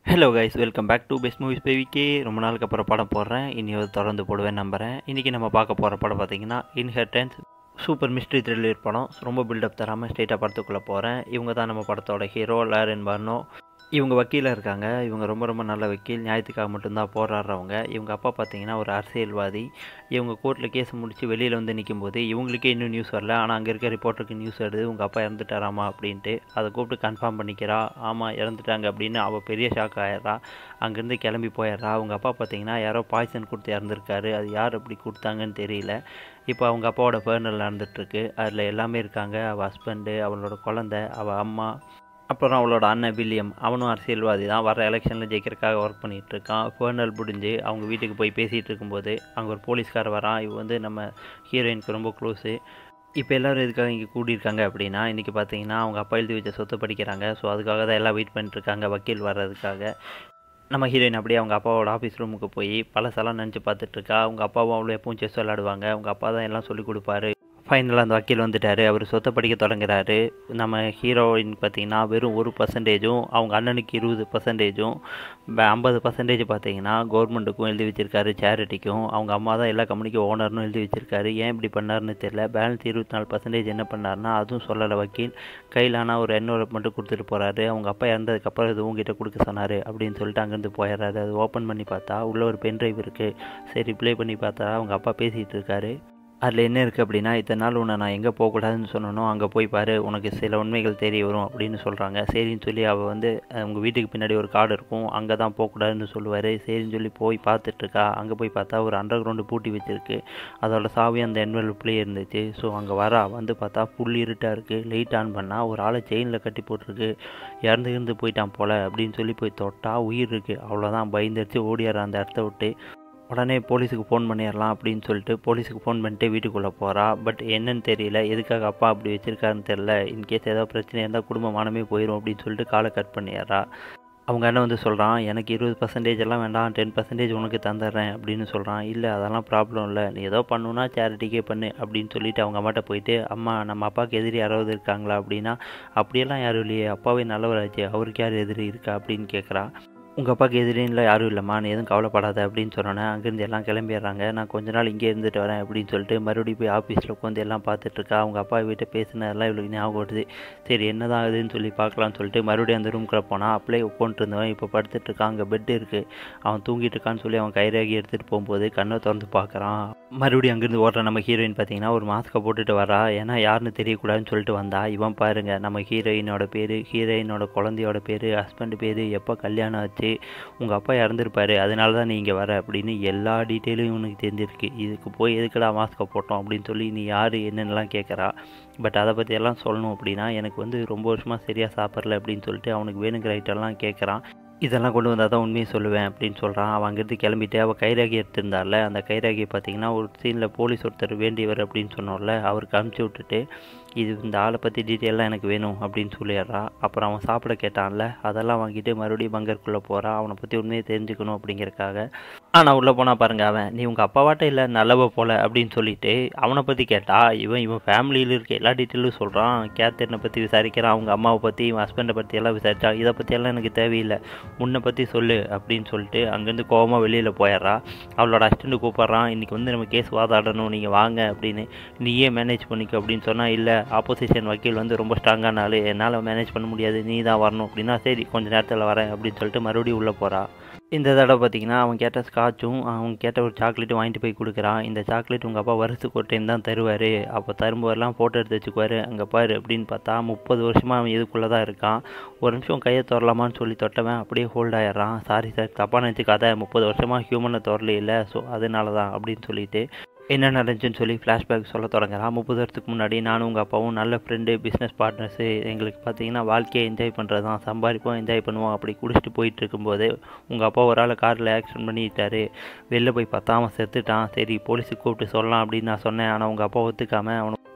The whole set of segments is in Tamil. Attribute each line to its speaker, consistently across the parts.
Speaker 1: hello guys welcome back to best movies பேவிக்கே ரொம்ப நாளுக்கு அப்புறம் படம் போடுறேன் இனி ஒரு தொடர்ந்து போடுவேன் நம்புகிறேன் இன்றைக்கி நம்ம பார்க்க போகிற படம் பார்த்தீங்கன்னா இன்ஹெர்டன்ஸ் சூப்பர் மிஸ்ட்ரி த்ரில்லர் படம் ரொம்ப பில்டப் தராமல் ஸ்ட்ரெயிட்டாக படத்துக்குள்ளே போகிறேன் இவங்க தான் நம்ம படத்தோட ஹீரோ லேரன் பர்னோ இவங்க வக்கீலாக இருக்காங்க இவங்க ரொம்ப ரொம்ப நல்ல வக்கீல் நியாயத்துக்காக மட்டும்தான் போராடுறவங்க இவங்க அப்பா பார்த்தீங்கன்னா ஒரு அரசியல்வாதி இவங்க கோர்ட்டில் கேஸ் முடித்து வெளியில் வந்து நிற்கும்போது இவங்களுக்கே இன்னும் நியூஸ் வரல ஆனால் அங்கே இருக்க ரிப்போர்ட்டருக்கு நியூஸ் வருது உங்கள் அப்பா இறந்துட்டாராமா அப்படின்ட்டு அதை கூப்பிட்டு கன்ஃபார்ம் பண்ணிக்கிறா ஆமாம் இறந்துட்டாங்க அப்படின்னு அவள் பெரிய ஷாக் ஆயிடுறா அங்கேருந்து கிளம்பி போயிடுறா அவங்க அப்பா பார்த்தீங்கன்னா யாரோ பாய்சன் கொடுத்து இறந்துருக்காரு அது யார் அப்படி கொடுத்தாங்கன்னு தெரியல இப்போ அவங்க அப்பாவோட பேர்னல் நடந்துகிட்ருக்கு அதில் எல்லாமே இருக்காங்க அவள் ஹஸ்பண்டு அவளோட குழந்த அவள் அம்மா அப்புறம் அவளோட அண்ணன் வில்லியம் அவனும் அரசியல்வாதி தான் வர எலெக்ஷனில் ஜெயிக்கிறதுக்காக ஒர்க் பண்ணிகிட்டு இருக்கான் ஃபேர்னல் முடிஞ்சு அவங்க வீட்டுக்கு போய் பேசிகிட்டு இருக்கும்போது அங்கே ஒரு போலீஸ்கார வரான் இவ வந்து நம்ம ஹீரோயினுக்கு ரொம்ப க்ளோஸு இப்போ எல்லோரும் எதுக்காக இங்கே கூடியிருக்காங்க அப்படின்னா இன்றைக்கி பார்த்தீங்கன்னா அவங்க அப்பா எழுதி வச்ச சொத்து படிக்கிறாங்க ஸோ அதுக்காக தான் எல்லாம் வெயிட் பண்ணிட்டுருக்காங்க வக்கீல் வர்றதுக்காக நம்ம ஹீரோயின் அப்படியே அவங்க அப்பாவோட ஆஃபீஸ் ரூமுக்கு போய் பழசெல்லாம் நினச்சி பார்த்துட்ருக்கா அவங்க அப்பாவும் அவ்வளோ எப்பவும் செஸ் விளாடுவாங்க அவங்க அப்பா தான் எல்லாம் சொல்லி கொடுப்பாரு ஃபைனலாக அந்த வக்கீல் வந்துட்டார் அவர் சொத்தை படிக்க தொடங்குறாரு நம்ம ஹீரோயின் பார்த்தீங்கன்னா வெறும் ஒரு பர்சன்டேஜும் அவங்க அண்ணனுக்கு இருபது பர்சன்டேஜும் ஐம்பது பர்சன்டேஜ் பார்த்தீங்கன்னா கவர்மெண்ட்டுக்கும் எழுதி வச்சிருக்காரு சேரிட்டிக்கும் அவங்க அம்மா தான் எல்லா கம்பெனிக்கும் ஓனர்னு எழுதி வச்சிருக்காரு ஏன் இப்படி பண்ணாருன்னு தெரியல பேலன்ஸ் இருபத்தி நாலு பர்சன்டேஜ் என்ன பண்ணாருன்னா அதுவும் சொல்லலை வக்கீல் கையில் ஆனால் ஒரு எண்ணூறு மட்டும் கொடுத்துட்டு போகிறாரு அவங்க அப்பா இறந்ததுக்கப்புறம் இது உங்ககிட்ட கொடுக்க சொன்னார் அப்படின்னு சொல்லிட்டு அங்கேருந்து போயிடுறாரு அது ஓப்பன் பண்ணி பார்த்தா உள்ளே ஒரு பென்ட்ரைவ் இருக்குது சரி ப்ளே பண்ணி பார்த்தா அவங்க அப்பா பேசிகிட்டு இருக்காரு அதில் என்ன இருக்குது அப்படின்னா இத்தனை நாள் உன்னை நான் எங்கே போகக்கூடாதுன்னு சொன்னனோ அங்கே போய் பாரு உனக்கு சில உண்மைகள் தெரிய வரும் அப்படின்னு சொல்கிறாங்க சரின்னு சொல்லி அவள் வந்து உங்கள் வீட்டுக்கு பின்னாடி ஒரு காடு இருக்கும் அங்கே தான் போகக்கூடாதுன்னு சொல்லுவார் சரின்னு சொல்லி போய் பார்த்துட்ருக்கா அங்கே போய் பார்த்தா ஒரு அண்டர் கிரவுண்டு பூட்டி வச்சுருக்கு அதோட சாவி அந்த என்வெல்ப்லேயே இருந்துச்சு ஸோ அங்கே வரா வந்து பார்த்தா ஃபுல் இருட்டாக இருக்குது லைட் ஆன் பண்ணால் ஒரு ஆளை செயினில் கட்டி போட்டிருக்கு இறந்து இருந்து போயிட்டான் போல் அப்படின்னு சொல்லி போய் தொட்டா உயிர் இருக்குது அவ்வளோதான் பயந்துருச்சு ஓடியார் அந்த இடத்த விட்டு உடனே போலீஸுக்கு ஃபோன் பண்ணிடலாம் அப்படின்னு சொல்லிட்டு போலீஸுக்கு ஃபோன் பண்ணிட்டு வீட்டுக்குள்ளே போகிறா பட் என்னன்னு தெரியல எதுக்காக அப்பா அப்படி வச்சுருக்காருன்னு தெரில இன்கேஸ் ஏதாவது பிரச்சனை இருந்தால் குடும்ப மானமே போயிடும் அப்படின்னு சொல்லிட்டு காலை கட் பண்ணிடுறா அவங்க அண்ணன் வந்து சொல்கிறான் எனக்கு இருபது பர்சன்டேஜ் எல்லாம் வேண்டாம் டென் பர்சன்டேஜ் உனக்கு தந்துடுறேன் அப்படின்னு சொல்கிறான் இல்லை அதெல்லாம் ப்ராப்ளம் இல்லை நீ ஏதோ பண்ணுன்னா சேரிட்டிக்கே பண்ணு அப்படின்னு சொல்லிட்டு அவங்க அம்மாட்ட போயிட்டு அம்மா நம்ம அப்பாவுக்கு எதிரி யாராவது இருக்காங்களா அப்படின்னா அப்படியெல்லாம் யாரும் இல்லையே அப்பாவே நல்லவராச்சு அவருக்கு யார் எதிரி இருக்கா அப்படின்னு கேட்குறா உங்கள் அப்பாவுக்கு எதிரின்ல யாரும் இல்லைம்மா நீ எதுவும் கவலைப்படாத அப்படின்னு சொன்னோன்னே அங்கேருந்து எல்லாம் கிளம்பிடுறாங்க நான் கொஞ்ச நாள் இங்கே இருந்துட்டு வரேன் அப்படின்னு சொல்லிட்டு மறுபடியும் போய் ஆஃபீஸில் உட்காந்து எல்லாம் பார்த்துட்ருக்கா அவங்க அப்பா வீட்டை பேசினதெல்லாம் இவளுக்கு ஞாபகம் வருது சரி என்ன தான் ஆகுதுன்னு சொல்லி பார்க்கலான்னு சொல்லிட்டு மறுபடியும் அந்த ரூம்குள்ளே போனால் அப்படியே உட்காந்துட்டு இருந்தவன் இப்போ படுத்துட்ருக்கான் அங்கே பெட்டு இருக்குது அவன் தூங்கிட்டு இருக்கான்னு சொல்லி அவன் கைராகி எடுத்துகிட்டு போகும்போது கண்ணை திறந்து பார்க்குறான் மறுபடியும் அங்கேருந்து ஓடுற நம்ம ஹீரோயின் பார்த்தீங்கன்னா ஒரு மாஸ்க்கை போட்டுட்டு வரா ஏன்னா யாருன்னு தெரியக்கூடாதுன்னு சொல்லிட்டு வந்தா இவன் பாருங்க நம்ம ஹீரோயினோட பேர் ஹீரோயினோட குழந்தையோட பேர் ஹஸ்பண்ட் பேர் எப்போ கல்யாணம் ஆச்சு உங்கள் அப்பா இறந்துருப்பாரு அதனால தான் நீ இங்கே வர அப்படின்னு எல்லா டீட்டெயிலும் இவனுக்கு தெரிஞ்சிருக்கு இதுக்கு போய் எதுக்கடா மாஸ்க்கை போட்டோம் அப்படின்னு சொல்லி நீ யார் என்னென்னலாம் கேட்குறா பட் அதை பற்றி எல்லாம் சொல்லணும் அப்படின்னா எனக்கு வந்து ரொம்ப வருஷமாக சரியாக சாப்பிட்ல அப்படின்னு சொல்லிட்டு அவனுக்கு வேணுங்கிற ஐட்டம்லாம் கேட்குறான் இதெல்லாம் கொண்டு வந்தால் தான் உண்மையை சொல்லுவேன் அப்படின்னு சொல்கிறான் அவன் அங்கேருந்து கிளம்பிட்டு அவள் கைராகி எடுத்திருந்தால அந்த கைராகியை பார்த்தீங்கன்னா ஒரு சீனில் போலீஸ் ஒருத்தர் வேண்டியவர் அப்படின்னு சொன்னோம்ல அவருக்கு அனுப்பிச்சி விட்டுட்டு இது இந்த ஆளை பற்றி டீட்டெயிலாம் எனக்கு வேணும் அப்படின்னு சொல்லிடுறான் அப்புறம் அவன் சாப்பிட கேட்டான்ல அதெல்லாம் வாங்கிட்டு மறுபடியும் பங்கருக்குள்ளே போகிறான் அவனை பற்றி உண்மையை தெரிஞ்சுக்கணும் அப்படிங்கிறக்காக ஆனால் உள்ளே போனால் பாருங்கள் அவன் நீ உங்கள் அப்பாவாட்ட இல்லை நல்லவ போல அப்படின்னு சொல்லிட்டு அவனை பற்றி கேட்டா இவன் இவன் ஃபேமிலியில் இருக்க எல்லா டீட்டெயிலும் சொல்கிறான் கேத்தரினை பற்றி விசாரிக்கிறான் அவங்க அம்மாவை பற்றி இவன் ஹஸ்பண்டை பற்றி எல்லாம் விசாரிச்சா இதை பற்றியெல்லாம் எனக்கு தேவையில்லை உன்னை பற்றி சொல்லு அப்படின்னு சொல்லிட்டு அங்கேருந்து கோவமாக வெளியில் போயிடுறா அவளோட அசிஸ்டண்ட் கூப்பிட்றான் இன்றைக்கி வந்து நம்ம கேஸ் வாதாடணும் நீங்கள் வாங்க அப்படின்னு நீயே மேனேஜ் பண்ணிக்க அப்படின்னு சொன்னால் இல்லை ஆப்போசிஷன் வக்கீல் வந்து ரொம்ப ஸ்ட்ராங்கான ஆள் என்னால் மேனேஜ் பண்ண முடியாது நீ தான் வரணும் அப்படின்னா சரி கொஞ்சம் நேரத்தில் வரேன் அப்படின்னு சொல்லிட்டு மறுபடியும் உள்ளே போகிறா இந்த தடவை பார்த்தீங்கன்னா அவன் கேட்ட ஸ்காட்சும் அவன் கேட்ட ஒரு சாக்லேட்டும் வாங்கிட்டு போய் கொடுக்குறான் இந்த சாக்லேட் உங்கள் அப்பா வருஷத்துக்கு ஒரு டைம் தான் தருவார் அப்போ தரும்போதெல்லாம் ஃபோட்டோ எடுத்து வச்சுக்குவார் அங்கே பாரு அப்படின்னு பார்த்தா முப்பது வருஷமாக அவன் இதுக்குள்ளே தான் இருக்கான் ஒரு நிமிஷம் கையை தொடலாமான்னு சொல்லி தொட்டவன் அப்படியே ஹோல்ட் ஆயிடுறான் சாரி சார் தப்பாக நினச்சிக்காத முப்பது வருஷமாக ஹியூமனை தொடல இல்லை ஸோ அதனால தான் அப்படின்னு சொல்லிட்டு என்ன நடந்துச்சுன்னு சொல்லி ஃப்ளாஷ்பேக் சொல்ல தொடங்குறான் முப்பது வருஷத்துக்கு முன்னாடி நானும் உங்கள் அப்பாவும் நல்ல ஃப்ரெண்டு பிஸ்னஸ் பார்ட்னர்ஸு எங்களுக்கு பார்த்தீங்கன்னா வாழ்க்கையை என்ஜாய் பண்ணுறது தான் சம்பாதிப்போம் என்ஜாய் பண்ணுவோம் அப்படி குடிச்சிட்டு போயிட்டு இருக்கும்போது உங்கள் அப்பா ஒரு ஆள் காரில் ஆக்சிடென்ட் பண்ணிட்டாரு வெளில போய் பார்த்தா அவன் செத்துட்டான் சரி போலீஸுக்கு கூப்பிட்டு சொல்லலாம் அப்படின்னு நான் சொன்னேன் ஆனால் உங்கள் அப்பா ஒத்துக்காமல் அவனை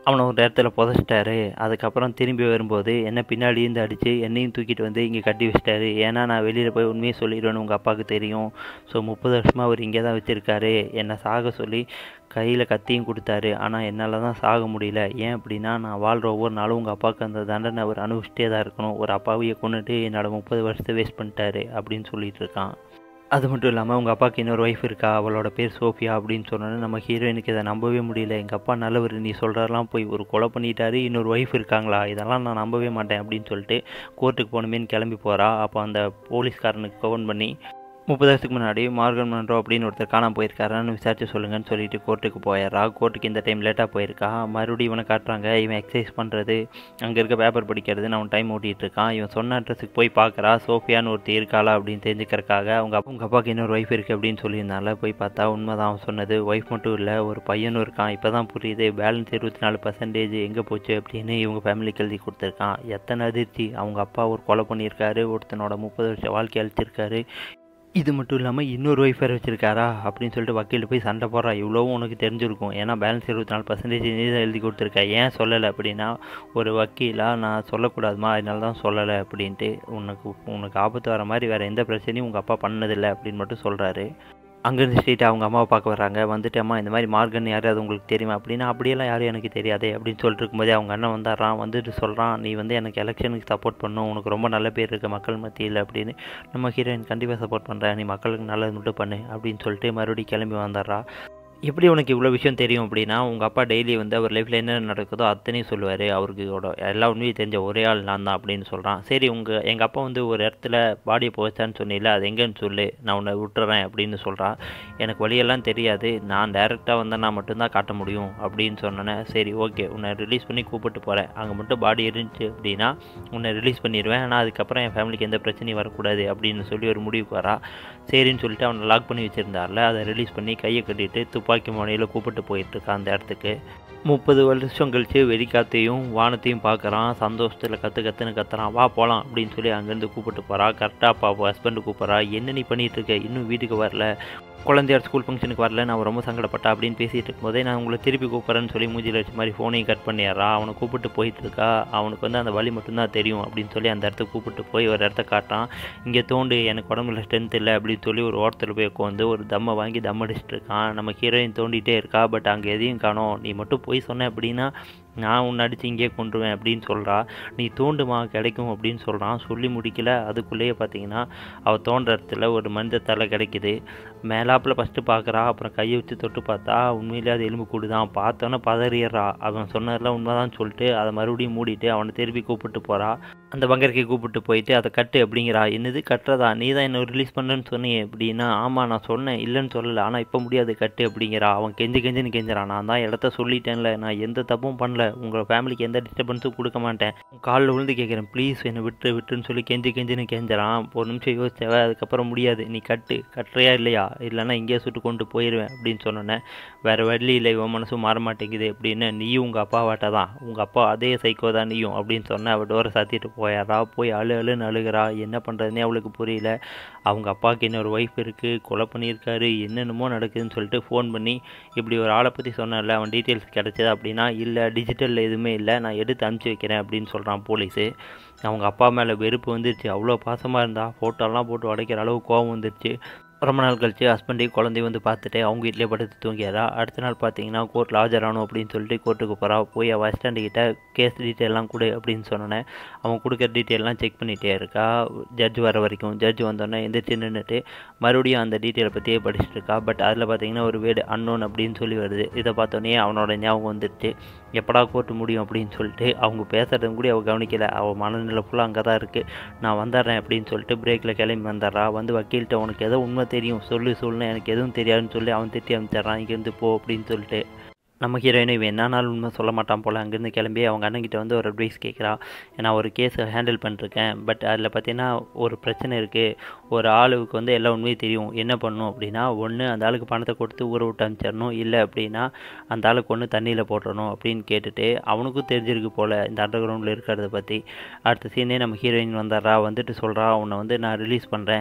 Speaker 1: அவனை ஒரு இடத்துல புதைச்சிட்டாரு அதுக்கப்புறம் திரும்பி வரும்போது என்னை பின்னாடி இருந்து அடித்து என்னையும் தூக்கிட்டு வந்து இங்கே கட்டி வச்சிட்டாரு ஏன்னா நான் வெளியில் போய் உண்மையை சொல்லிடுவேன்னு உங்கள் அப்பாவுக்கு தெரியும் ஸோ முப்பது வருஷமாக அவர் இங்கே தான் வச்சுருக்காரு என்னை சாக சொல்லி கையில் கத்தியும் கொடுத்தாரு ஆனால் என்னால் தான் சாக முடியல ஏன் அப்படின்னா நான் வாழ்கிற ஒவ்வொரு நாளும் உங்கள் அப்பாவுக்கு அந்த தண்டனை அவர் அனுபவிச்சிட்டே தான் இருக்கணும் ஒரு அப்பாவையை கொண்டுட்டு என்னோட முப்பது வருஷத்தை வேஸ்ட் பண்ணிட்டாரு அப்படின்னு சொல்லிட்டு இருக்கான் அது மட்டும் இல்லாமல் உங்கள் அப்பாவுக்கு இன்னொரு ஒய்ஃப் இருக்கா அவளோட பேர் சோஃபியா அப்படின்னு சொன்னோன்னே நம்ம ஹீரோயினுக்கு இதை நம்பவே முடியல எங்கள் அப்பா நல்லவர் நீ சொல்கிறதெல்லாம் போய் ஒரு கொலை பண்ணிட்டாரு இன்னொரு ஒய்ஃப் இருக்காங்களா இதெல்லாம் நான் நம்பவே மாட்டேன் அப்படின்னு சொல்லிட்டு கோர்ட்டுக்கு போகணுமேன்னு கிளம்பி போகிறா அப்போ அந்த போலீஸ்காரனுக்கு ஃபோன் பண்ணி முப்பது வருஷத்துக்கு முன்னாடி மார்கன் மன்றோ அப்படின்னு ஒருத்தர் காணாம போயிருக்காரான்னு விசாரிச்சு சொல்லுங்கன்னு சொல்லிட்டு கோர்ட்டுக்கு போயிடுறா கோர்ட்டுக்கு இந்த டைம் லேட்டாக போயிருக்கா மறுபடியும் இவனை காட்டுறாங்க இவன் எக்ஸசைஸ் பண்ணுறது அங்கே இருக்க பேப்பர் படிக்கிறது அவன் டைம் ஓட்டிகிட்டு இருக்கான் இவன் சொன்ன அட்ரஸுக்கு போய் பார்க்குறா சோஃபியான்னு ஒருத்தி இருக்காளா அப்படின்னு தெரிஞ்சுக்கிறக்காக அவங்க அப்பா உங்கள் அப்பாவுக்கு இன்னொரு ஒய்ஃப் இருக்குது அப்படின்னு சொல்லியிருந்தால போய் பார்த்தா உண்மைதான் அவன் சொன்னது ஒய்ஃப் மட்டும் இல்லை ஒரு பையனும் இருக்கான் இப்போ தான் புரியுது பேலன்ஸ் இருபத்தி நாலு பர்சன்டேஜ் எங்கே போச்சு அப்படின்னு இவங்க ஃபேமிலிக்கு எழுதி கொடுத்துருக்கான் எத்தனை அதிர்ச்சி அவங்க அப்பா ஒரு கொலை பண்ணியிருக்காரு ஒருத்தனோட முப்பது வருஷம் வாழ்க்கை அழிச்சிருக்காரு இது மட்டும் இல்லாமல் இன்னொரு ஒய்ஃப் வேறு வச்சிருக்காரா அப்படின்னு சொல்லிட்டு வக்கீல் போய் சண்டை போடுறா இவ்வளோவும் உனக்கு தெரிஞ்சிருக்கும் ஏன்னா பேலன்ஸ் இருபத்தி நாலு பர்சன்டேஜ் நீ தான் எழுதி கொடுத்துருக்க ஏன் சொல்லலை அப்படின்னா ஒரு வக்கீலாக நான் சொல்லக்கூடாதுமா அதனால தான் சொல்லலை அப்படின்ட்டு உனக்கு உனக்கு ஆபத்து வர மாதிரி வேறு எந்த பிரச்சனையும் உங்கள் அப்பா பண்ணதில்லை அப்படின்னு மட்டும் சொல்கிறாரு அங்கேருந்து ஸ்ட்ரெயிட் அவங்க அம்மாவை பார்க்க வராங்க வந்துட்டு அம்மா இந்த மாதிரி மார்கன் யாராவது உங்களுக்கு தெரியுமா அப்படின்னா அப்படியெல்லாம் யாரும் எனக்கு தெரியாதே அப்படின்னு சொல்லிட்டு இருக்கும்போதே அவங்க அண்ணன் வந்துடுறான் வந்துட்டு சொல்கிறான் நீ வந்து எனக்கு எலெக்ஷனுக்கு சப்போர்ட் பண்ணும் உனக்கு ரொம்ப நல்ல பேர் இருக்க மக்கள் மத்தியில் அப்படின்னு நம்ம ஹீரோயின் கண்டிப்பாக சப்போர்ட் பண்ணுறேன் நீ மக்களுக்கு நல்லது மட்டும் பண்ணு அப்படின்னு சொல்லிட்டு மறுபடியும் கிளம்பி வந்துடுறா எப்படி உனக்கு இவ்வளோ விஷயம் தெரியும் அப்படின்னா உங்கள் அப்பா டெய்லி வந்து அவர் லைஃப்பில் என்ன நடக்குதோ அத்தனையும் சொல்லுவார் அவருக்கு இதோட எல்லா உண்மையும் தெரிஞ்ச ஒரே ஆள் நான் தான் அப்படின்னு சொல்கிறான் சரி உங்கள் எங்கள் அப்பா வந்து ஒரு இடத்துல பாடியை போச்சான்னு சொன்னில அது எங்கேன்னு சொல்லு நான் உன்னை விட்டுறேன் அப்படின்னு சொல்கிறான் எனக்கு வழியெல்லாம் தெரியாது நான் டேரெக்டாக வந்தால் நான் மட்டும்தான் காட்ட முடியும் அப்படின்னு சொன்னேன்னே சரி ஓகே உன்னை ரிலீஸ் பண்ணி கூப்பிட்டு போகிறேன் அங்கே மட்டும் பாடி இருந்துச்சு அப்படின்னா உன்னை ரிலீஸ் பண்ணிடுவேன் ஆனால் அதுக்கப்புறம் என் ஃபேமிலிக்கு எந்த பிரச்சனையும் வரக்கூடாது அப்படின்னு சொல்லி ஒரு முடிவுக்கு வரா சரின்னு சொல்லிட்டு அவனை லாக் பண்ணி வச்சுருந்தார்ல அதை ரிலீஸ் பண்ணி கையை கட்டிட்டு துப்பாக்கி முனையில் கூப்பிட்டு போயிட்டுருக்கான் அந்த இடத்துக்கு முப்பது வருஷம் கழித்து வெடிக்காத்தையும் வானத்தையும் பார்க்குறான் சந்தோஷத்தில் கற்று கற்றுன்னு கத்துறான் வா போகலாம் அப்படின்னு சொல்லி அங்கேருந்து கூப்பிட்டு போகிறா கரெக்டாக அப்பா ஹஸ்பண்டு கூப்பிட்றா என்ன நீ பண்ணிகிட்டு இருக்க இன்னும் வீட்டுக்கு வரல குழந்தையார் ஸ்கூல் ஃபங்க்ஷனுக்கு வரல நான் ரொம்ப சங்கடப்பட்டா அப்படின்னு பேசிகிட்டு இருக்கும்போதே நான் உங்களை திருப்பி கூப்பிட்றேன்னு சொல்லி மூஞ்சில் வச்ச மாதிரி ஃபோனையும் கட் பண்ணிடுறா அவனை கூப்பிட்டு போயிட்டு இருக்கா அவனுக்கு வந்து அந்த வழி மட்டும்தான் தெரியும் அப்படின்னு சொல்லி அந்த இடத்துக்கு கூப்பிட்டு போய் ஒரு இடத்த காட்டான் இங்கே தோண்டு எனக்கு உடம்புல ஸ்ட்ரென்த் இல்லை அப்படின்னு சொல்லி ஒரு ஓரத்தில் போய் உட்காந்து ஒரு தம்மை வாங்கி தம் அடிச்சிட்டு இருக்கான் நம்ம ஹீரோயின் தோண்டிகிட்டே இருக்கா பட் அங்கே எதையும் காணோம் நீ மட்டும் போய் சொன்ன அப்படின்னா நான் உன்னை அடித்து இங்கேயே கொண்டுருவேன் அப்படின்னு சொல்கிறா நீ தோண்டுமா கிடைக்கும் அப்படின்னு சொல்கிறான் சொல்லி முடிக்கல அதுக்குள்ளேயே பார்த்தீங்கன்னா அவள் தோன்ற இடத்துல ஒரு மனித தலை கிடைக்குது மேலாப்பில் ஃபஸ்ட்டு பார்க்குறா அப்புறம் கையை வச்சு தொட்டு பார்த்தா உண்மையிலே அது எலும்பு கூடு தான் பார்த்தோன்னே பதறிடுறா அவன் சொன்னதெல்லாம் உண்மைதான் சொல்லிட்டு அதை மறுபடியும் மூடிட்டு அவனை திருப்பி கூப்பிட்டு போகிறா அந்த பங்கருக்கு கூப்பிட்டு போயிட்டு அதை கட்டு அப்படிங்கிறா என்னது கட்டுறதா நீ தான் என்ன ரிலீஸ் பண்ணுன்னு சொன்னியே அப்படின்னா ஆமாம் நான் சொன்னேன் இல்லைன்னு சொல்லலை ஆனால் இப்போ முடியாது கட்டு அப்படிங்கிறா அவன் கெஞ்சி கெஞ்சின்னு கெஞ்சிறான் நான் தான் இடத்த சொல்லிட்டேன்ல நான் எந்த தப்பும் பண்ணல உங்கள் ஃபேமிலிக்கு எந்த டிஸ்டர்பன்ஸும் கொடுக்க மாட்டேன் காலில் விழுந்து கேட்குறேன் ப்ளீஸ் என்னை விட்டு விட்டுன்னு சொல்லி கெஞ்சி கெஞ்சின்னு கெஞ்சிறான் ஒரு நிமிஷம் யோசிச்சவ அதுக்கப்புறம் முடியாது நீ கட்டு கட்டுறியா இல்லையா இல்லைன்னா இங்கேயே சுட்டு கொண்டு போயிடுவேன் அப்படின்னு சொன்னோன்னே வேறு வழி இல்லை இவன் மனசும் மாற மாட்டேங்குது அப்படின்னு நீயும் உங்கள் அப்பாவாட்ட தான் உங்கள் அப்பா அதே சைக்கோ தான் நீயும் அப்படின்னு சொன்ன அவள் டோரை சாத்திட்டு போயிடுறா போய் அழு அழுன்னு அழுகிறா என்ன பண்ணுறதுனே அவளுக்கு புரியல அவங்க அப்பாவுக்கு இன்னொரு ஒய்ஃப் இருக்குது கொலை பண்ணியிருக்காரு என்னென்னமோ நடக்குதுன்னு சொல்லிட்டு ஃபோன் பண்ணி இப்படி ஒரு ஆளை பற்றி சொன்னல அவன் டீட்டெயில்ஸ் கிடச்சது அப்படின்னா இல்லை டிஜிட்டலில் எதுவுமே இல்லை நான் எடுத்து அனுப்பிச்சி வைக்கிறேன் அப்படின்னு சொல்கிறான் போலீஸு அவங்க அப்பா மேலே வெறுப்பு வந்துருச்சு அவ்வளோ பாசமாக இருந்தா ஃபோட்டோலாம் போட்டு உடைக்கிற அளவு கோவம் வந்துருச்சு ரொம்ப நாள் கழிச்சு ஹஸ்பண்டையும் குழந்தையும் வந்து பார்த்துட்டு அவங்க வீட்டிலே படுத்து தூங்கிடுறா அடுத்த நாள் பார்த்தீங்கன்னா கோர்ட்டில் ஆஜராகணும் அப்படின்னு சொல்லிட்டு கோர்ட்டுக்கு போகிறா போய் அவள் அசிஸ்டண்ட்டுக்கிட்ட கேஸ் டீட்டெயிலாம் கொடு அப்படின்னு சொன்னோன்னே அவன் கொடுக்குற டீட்டெயிலாம் செக் பண்ணிகிட்டே இருக்கா ஜட்ஜ் வர வரைக்கும் ஜட்ஜ் வந்தோடனே எந்திரிச்சு நின்றுட்டு மறுபடியும் அந்த டீட்டெயிலை பற்றியே படிச்சுட்டு இருக்கா பட் அதில் பார்த்தீங்கன்னா ஒரு வேர்டு அன்னோன் அப்படின்னு சொல்லி வருது இதை பார்த்தோன்னே அவனோட ஞாபகம் வந்துடுச்சு எப்படா கோர்ட்டு முடியும் அப்படின்னு சொல்லிட்டு அவங்க பேசுகிறதும் கூட அவள் கவனிக்கலை அவள் மனநிலை ஃபுல்லாக அங்கே தான் இருக்குது நான் வந்துடுறேன் அப்படின்னு சொல்லிட்டு பிரேக்கில் கிளம்பி வந்துடுறா வந்து வக்கீல்கிட்ட உனக்கு எதோ உண்மை தெரியும் சொல்லு சொல்லுன்னு எனக்கு எதுவும் தெரியாதுன்னு சொல்லி அவன் திட்டி அனுப்பிச்சிட்றான் இங்கேருந்து போ அப்படின்னு சொல்லிட்டு நம்ம ஹீரோயினும் இவன் என்ன நாள் உண்மை சொல்ல மாட்டான் போல் அங்கேருந்து கிளம்பி அவங்க அண்ணன்கிட்ட வந்து ஒரு அட்வைஸ் கேட்குறா நான் ஒரு கேஸை ஹேண்டில் பண்ணிருக்கேன் பட் அதில் பார்த்தீங்கன்னா ஒரு பிரச்சனை இருக்குது ஒரு ஆளுக்கு வந்து எல்லா உண்மையும் தெரியும் என்ன பண்ணணும் அப்படின்னா ஒன்று அந்த ஆளுக்கு பணத்தை கொடுத்து ஊற விட்டு அனுப்பிச்சிடணும் இல்லை அப்படின்னா அந்த ஆளுக்கு ஒன்று தண்ணியில் போட்டுறணும் அப்படின்னு கேட்டுட்டு அவனுக்கும் தெரிஞ்சிருக்கு போல் இந்த அண்டர் கிரவுண்டில் இருக்கிறத பற்றி அடுத்த சீனே நம்ம ஹீரோயின் வந்துடுறா வந்துட்டு சொல்கிறா உன்னை வந்து நான் ரிலீஸ் பண்ணுறேன்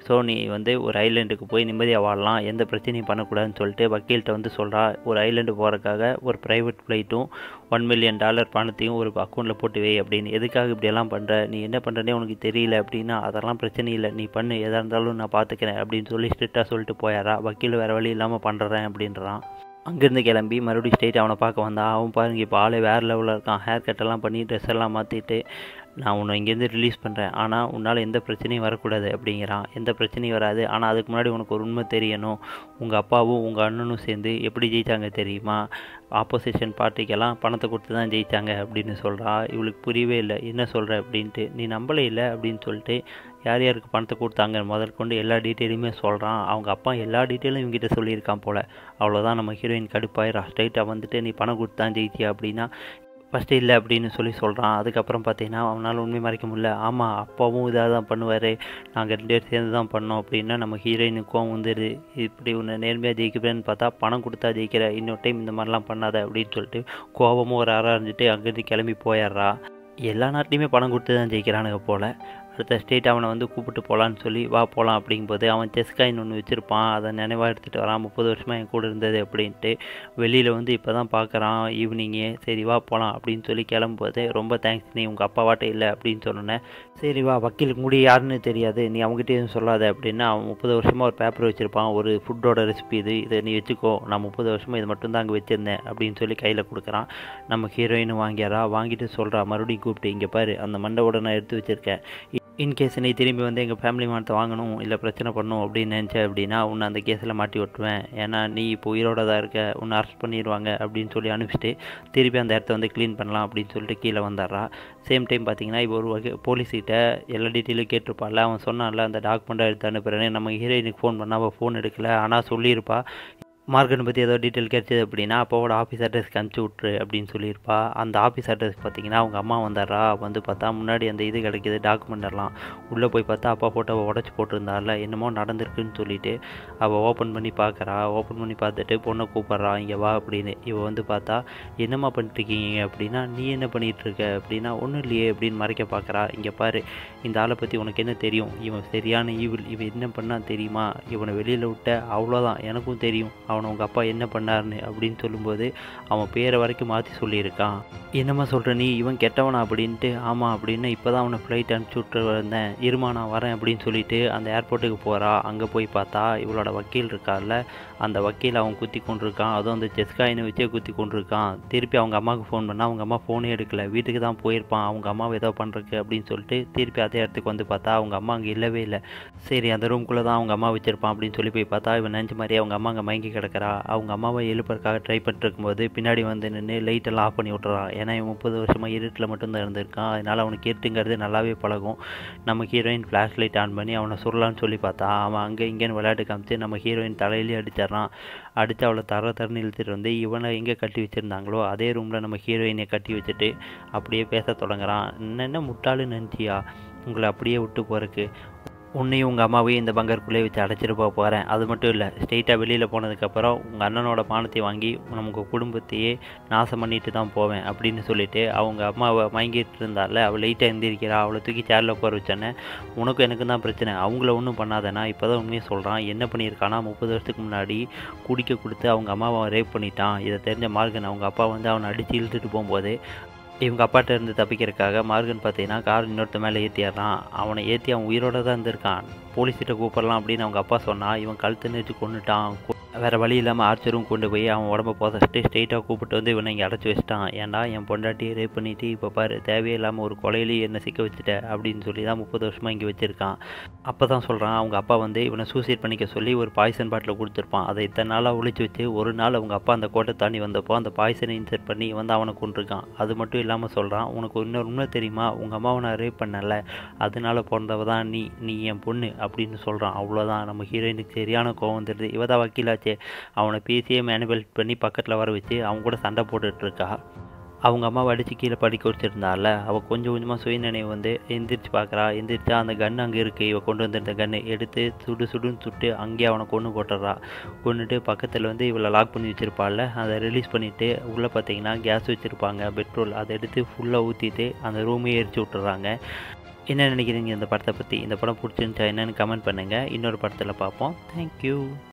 Speaker 1: ஸோ நீ வந்து ஒரு ஐலாண்டுக்கு போய் நிம்மதியாக வாழலாம் எந்த பிரச்சனையும் பண்ணக்கூடாதுன்னு சொல்லிட்டு வக்கீல்கிட்ட வந்து சொல்கிறா ஒரு ஐலாண்டு போகிறக்காக ஒரு ப்ரைவேட் ஃப்ளைட்டும் ஒன் மில்லியன் டாலர் பணத்தையும் ஒரு அக்கௌண்ட்டில் போட்டு வை அப்படின்னு எதுக்காக இப்படியெல்லாம் பண்ணுற நீ என்ன பண்ணுறனே உனக்கு தெரியல அப்படின்னா அதெல்லாம் பிரச்சனை இல்லை நீ பண்ணு எதாக இருந்தாலும் நான் பார்த்துக்கிறேன் அப்படின்னு சொல்லி ஸ்ட்ரிக்டாக சொல்லிட்டு போயாரா வக்கீல் வேறு வழி இல்லாமல் பண்ணுறேன் அப்படின்றான் அங்கேருந்து கிளம்பி மறுபடியும் ஸ்ட்ரெயிட் அவனை பார்க்க வந்தான் அவன் பாருங்க இப்போ ஆளே வேறு லெவலில் இருக்கான் ஹேர் கட்டெல்லாம் பண்ணி ட்ரெஸ் எல்லாம் மாற்றிட்டு நான் உன்னை இங்கேருந்து ரிலீஸ் பண்ணுறேன் ஆனால் உன்னால் எந்த பிரச்சனையும் வரக்கூடாது அப்படிங்கிறான் எந்த பிரச்சனையும் வராது ஆனால் அதுக்கு முன்னாடி உனக்கு ஒரு உண்மை தெரியணும் உங்கள் அப்பாவும் உங்கள் அண்ணனும் சேர்ந்து எப்படி ஜெயித்தாங்க தெரியுமா ஆப்போசிஷன் பார்ட்டிக்கெல்லாம் பணத்தை கொடுத்து தான் ஜெயித்தாங்க அப்படின்னு சொல்கிறா இவளுக்கு புரியவே இல்லை என்ன சொல்கிற அப்படின்ட்டு நீ நம்பலை இல்லை அப்படின்னு சொல்லிட்டு யார் யாருக்கு பணத்தை கொடுத்தாங்க முதல் கொண்டு எல்லா டீட்டெயிலுமே சொல்கிறான் அவங்க அப்பா எல்லா டீட்டெயிலும் இவங்ககிட்ட சொல்லியிருக்கான் போல் அவ்வளோதான் நம்ம ஹீரோயின் கடுப்பாயிரா ஸ்ட்ரைட்டாக வந்துட்டு நீ பணம் கொடுத்து தான் ஜெயிச்சியா அப்படின்னா ஃபஸ்ட்டு இல்லை அப்படின்னு சொல்லி சொல்கிறான் அதுக்கப்புறம் பார்த்தீங்கன்னா அவனால் உண்மை மறைக்க முடியல ஆமாம் அப்பாவும் இதாக தான் பண்ணுவார் நாங்கள் ரெண்டு பேர் சேர்ந்து தான் பண்ணோம் அப்படின்னா நம்ம ஹீரோயினுக்கும் வந்துடுது இப்படி உன்னை நேர்மையாக ஜெயிக்கிறேன்னு பார்த்தா பணம் கொடுத்தா ஜெயிக்கிற இன்னொரு டைம் இந்த மாதிரிலாம் பண்ணாத அப்படின்னு சொல்லிட்டு கோபமும் ஒரு அற அறிஞ்சிட்டு அங்கேருந்து கிளம்பி போயிடுறா எல்லா நாட்டிலையுமே பணம் கொடுத்து தான் ஜெயிக்கிறானுங்க போல் அடுத்த ஸ்டேட் அவனை வந்து கூப்பிட்டு போகலான்னு சொல்லி வா போகலாம் அப்படிங்கும்போது அவன் செஸ் காயின் ஒன்று வச்சுருப்பான் அதை நினைவாக எடுத்துகிட்டு வரான் முப்பது வருஷமாக என் கூட இருந்தது அப்படின்ட்டு வெளியில் வந்து இப்போ தான் பார்க்குறான் ஈவினிங்கே சரி வா போகலாம் அப்படின்னு சொல்லி கிளம்பும்போது ரொம்ப தேங்க்ஸ் நீ உங்கள் அப்பாவாட்ட இல்லை அப்படின்னு சொன்னேன் சரி வா வக்கீலுக்கு முடி யாருன்னு தெரியாது நீ அவங்ககிட்ட எதுவும் சொல்லாத அப்படின்னா அவன் முப்பது வருஷமாக ஒரு பேப்பர் வச்சுருப்பான் ஒரு ஃபுட்டோட ரெசிபி இது இதை நீ வச்சுக்கோ நான் முப்பது வருஷமாக இது மட்டும் தான் அங்கே வச்சுருந்தேன் அப்படின்னு சொல்லி கையில் கொடுக்குறான் நம்ம ஹீரோயின் வாங்கியாரா வாங்கிட்டு சொல்கிறா மறுபடியும் கூப்பிட்டு இங்கே பாரு அந்த மண்டவோட நான் எடுத்து வச்சுருக்கேன் இன்கேஸ் நீ திரும்பி வந்து எங்கள் ஃபேமிலி மானத்தை வாங்கணும் இல்லை பிரச்சனை பண்ணணும் அப்படின்னு நினச்ச அப்படின்னா உன்னை அந்த கேஸில் மாட்டி விட்டுருவேன் ஏன்னா நீ இப்போ உயிரோட தான் இருக்க உன்னை அரெஸ்ட் பண்ணிடுவாங்க அப்படின்னு சொல்லி அனுப்பிச்சிட்டு திருப்பி அந்த இடத்த வந்து க்ளீன் பண்ணலாம் அப்படின்னு சொல்லிட்டு கீழே வந்துடுறா சேம் டைம் பார்த்தீங்கன்னா இப்போ ஒரு வகை போலீஸ்கிட்ட எல்லா டீட்டெயிலும் கேட்டிருப்பாள்ல அவன் சொன்னான்ல அந்த டாக்குமெண்ட்டை எடுத்து அனுப்புகிறேன்னு நம்ம ஹீரோயினுக்கு ஃபோன் பண்ணால் அவள் ஃபோன் எடுக்கல ஆனால் சொல்லியிருப்பா மார்க்கெட்டை பற்றி ஏதோ டீட்டெயில் கிடைச்சது அப்படின்னா அப்பாவோட ஆஃபீஸ் அட்ரஸ்க்கு அனுப்பிச்சி விட்ரு அப்படின்னு சொல்லியிருப்பா அந்த ஆஃபீஸ் அட்ரஸ்க்கு பார்த்தீங்கன்னா அவங்க அம்மா வந்தாரா வந்து பார்த்தா முன்னாடி அந்த இது கிடைக்கிது டாக்குமெண்ட் எல்லாம் உள்ளே போய் பார்த்தா அப்பா ஃபோட்டோவை உடச்சி போட்டிருந்தால என்னமோ நடந்திருக்குன்னு சொல்லிட்டு அவள் ஓப்பன் பண்ணி பார்க்குறா ஓப்பன் பண்ணி பார்த்துட்டு பொண்ணை கூப்பிட்றா இங்கே வா அப்படின்னு இவ வந்து பார்த்தா என்னம்மா பண்ணிட்டுருக்கீங்க அப்படின்னா நீ என்ன பண்ணிகிட்டு இருக்க அப்படின்னா ஒன்றும் இல்லையே அப்படின்னு மறைக்க பார்க்குறா இங்கே பாரு இந்த ஆளை பற்றி உனக்கு என்ன தெரியும் இவன் சரியான ஈவில் இவன் என்ன பண்ணால் தெரியுமா இவனை வெளியில் விட்ட அவ்வளோதான் எனக்கும் தெரியும் அவனை உங்கள் அப்பா என்ன பண்ணாருன்னு அப்படின்னு சொல்லும்போது அவன் பேரை வரைக்கும் மாற்றி சொல்லியிருக்கான் என்னம்மா சொல்கிற நீ இவன் கெட்டவனா அப்படின்ட்டு ஆமாம் அப்படின்னு இப்போ தான் அவனை ஃப்ளைட் அனுப்பிச்சி விட்டு வந்தேன் இருமா நான் வரேன் அப்படின்னு சொல்லிட்டு அந்த ஏர்போர்ட்டுக்கு போகிறா அங்கே போய் பார்த்தா இவளோட வக்கீல் இருக்கார்ல அந்த வக்கீல் அவன் குத்தி கொண்டிருக்கான் அதுவும் அந்த செஸ்காயினை வச்சே குத்தி கொண்டிருக்கான் திருப்பி அவங்க அம்மாவுக்கு ஃபோன் பண்ணால் அவங்க அம்மா ஃபோனே எடுக்கல வீட்டுக்கு தான் போயிருப்பான் அவங்க அம்மாவை ஏதோ பண்ணுறக்கு அப்படின்னு சொல்லிட்டு திருப்பி அதே இடத்துக்கு வந்து பார்த்தா அவங்க அம்மா அங்கே இல்லவே இல்லை சரி அந்த ரூம்குள்ளே தான் அவங்க அம்மா வச்சிருப்பான் அப்படின்னு சொல்லி போய் பார்த்தா இவன் நினச்ச மாதிரியே அவங்க அம்மா அங்கே மயங்கி கிடக்கிறா அவங்க அம்மாவை எழுப்புறதுக்காக ட்ரை பண்ணிட்டு இருக்கும்போது பின்னாடி வந்து நின்று லைட்டெல்லாம் ஆஃப் பண்ணி விட்டுறான் ஏன்னா இவன் முப்பது வருஷமாக இருட்டில் மட்டும்தான் இருந்திருக்கான் அதனால் அவனுக்கு இருட்டுங்கிறது நல்லாவே பழகும் நம்ம ஹீரோயின் ஃப்ளாஷ் லைட் ஆன் பண்ணி அவனை சுடலான்னு சொல்லி பார்த்தா அவன் அங்கே இங்கேன்னு விளையாட்டு காமிச்சு நம்ம ஹீரோயின் தலையிலே அடிச்சிடறான் அடித்து அவளை தர தரன்னு இழுத்துட்டு வந்து இவனை எங்கே கட்டி வச்சுருந்தாங்களோ அதே ரூமில் நம்ம ஹீரோயினை கட்டி வச்சுட்டு அப்படியே பேச தொடங்குறான் என்ன முட்டாளுன்னு நினச்சியா உங்களை அப்படியே விட்டு போகிறக்கு உன்னையும் உங்கள் அம்மாவையும் இந்த பங்கருக்குள்ளே வச்சு அடைச்சிட்டு போக போகிறேன் அது மட்டும் இல்லை ஸ்ட்ரெயிட்டாக வெளியில் போனதுக்கப்புறம் உங்கள் அண்ணனோட பானத்தை வாங்கி நமக்கு குடும்பத்தையே நாசம் பண்ணிட்டு தான் போவேன் அப்படின்னு சொல்லிட்டு அவங்க அம்மாவை மயங்கிட்டு இருந்தால அவள் லைட்டாக எந்திரிக்கிறா அவளை தூக்கி சேரில் உட்கார வச்சோன்னே உனக்கும் எனக்கு தான் பிரச்சனை அவங்கள ஒன்றும் பண்ணாதேனா இப்போ தான் உண்மையை சொல்கிறான் என்ன பண்ணியிருக்கானா முப்பது வருஷத்துக்கு முன்னாடி குடிக்க கொடுத்து அவங்க அம்மாவை ரேப் பண்ணிட்டான் இதை தெரிஞ்ச மார்கன் அவங்க அப்பா வந்து அவனை அடித்து இழுத்துட்டு போகும்போது இவங்க அப்பாட்ட இருந்து தப்பிக்கிறதுக்காக மார்கன் பார்த்தீங்கன்னா கார் இன்னொருத்த மேலே ஏற்றிடுறான் அவனை ஏற்றி அவன் உயிரோட தான் இருந்திருக்கான் போலீஸ்கிட்ட கூப்பிடலாம் அப்படின்னு அவங்க அப்பா சொன்னான் இவன் கழுத்து நிறுத்தி கொண்டுட்டான் வேறு வழி இல்லாமல் ஆர்ச்சரும் கொண்டு போய் அவன் உடம்ப புதைச்சிட்டு ஸ்ட்ரெயிட்டாக கூப்பிட்டு வந்து இவனை இங்கே அடைச்சி வச்சிட்டான் ஏன்டா என் பொண்டாட்டி ரேப் பண்ணிட்டு இப்போ பாரு தேவையில்லாமல் ஒரு கொலையிலேயே என்னை சிக்க வச்சுட்ட அப்படின்னு சொல்லி தான் முப்பது வருஷமாக இங்கே வச்சுருக்கான் அப்போ தான் சொல்கிறான் அவங்க அப்பா வந்து இவனை சூசைட் பண்ணிக்க சொல்லி ஒரு பாய்சன் பாட்டில் கொடுத்துருப்பான் அதை இத்தனை நாளாக ஒழிச்சு வச்சு ஒரு நாள் அவங்க அப்பா அந்த கோட்டை தாண்டி வந்தப்போ அந்த பாய்சனை இன்செர்ட் பண்ணி வந்து அவனை கொண்டிருக்கான் அது மட்டும் இல்லாமல் சொல்கிறான் உனக்கு இன்னொரு உண்மை தெரியுமா உங்கள் அம்மாவை நான் ரேப் பண்ணல அதனால பிறந்தவ தான் நீ நீ என் பொண்ணு அப்படின்னு சொல்கிறான் அவ்வளோதான் நம்ம ஹீரோயினுக்கு சரியான கோவம் வந்துடுது இவ தான் வக்கீலாச்சே அவனை பேசியே மேனுபல் பண்ணி பக்கத்தில் வர வச்சு அவங்க கூட சண்டை போட்டுட்டு இருக்கா அவங்க அம்மாவை அடித்து கீழே படிக்க வச்சுருந்தால அவள் கொஞ்சம் கொஞ்சமாக சுயநினைவு வந்து எந்திரிச்சு பார்க்குறா எந்திரிச்சா அந்த கன் அங்கே இருக்குது இவ கொண்டு வந்திருந்த கன்று எடுத்து சுடு சுடுன்னு சுட்டு அங்கேயே அவனை கொண்டு போட்டுறா கொண்டுட்டு பக்கத்தில் வந்து இவளை லாக் பண்ணி வச்சுருப்பாள்ல அதை ரிலீஸ் பண்ணிவிட்டு உள்ளே பார்த்தீங்கன்னா கேஸ் வச்சுருப்பாங்க பெட்ரோல் அதை எடுத்து ஃபுல்லாக ஊற்றிட்டு அந்த ரூமையே எரிச்சு விட்டுறாங்க என்ன நினைக்கிறீங்க இந்த படத்தை பற்றி இந்த படம் பிடிச்சிருந்துச்சா என்னன்னு கமெண்ட் பண்ணுங்கள் இன்னொரு படத்தில் பார்ப்போம் தேங்க்யூ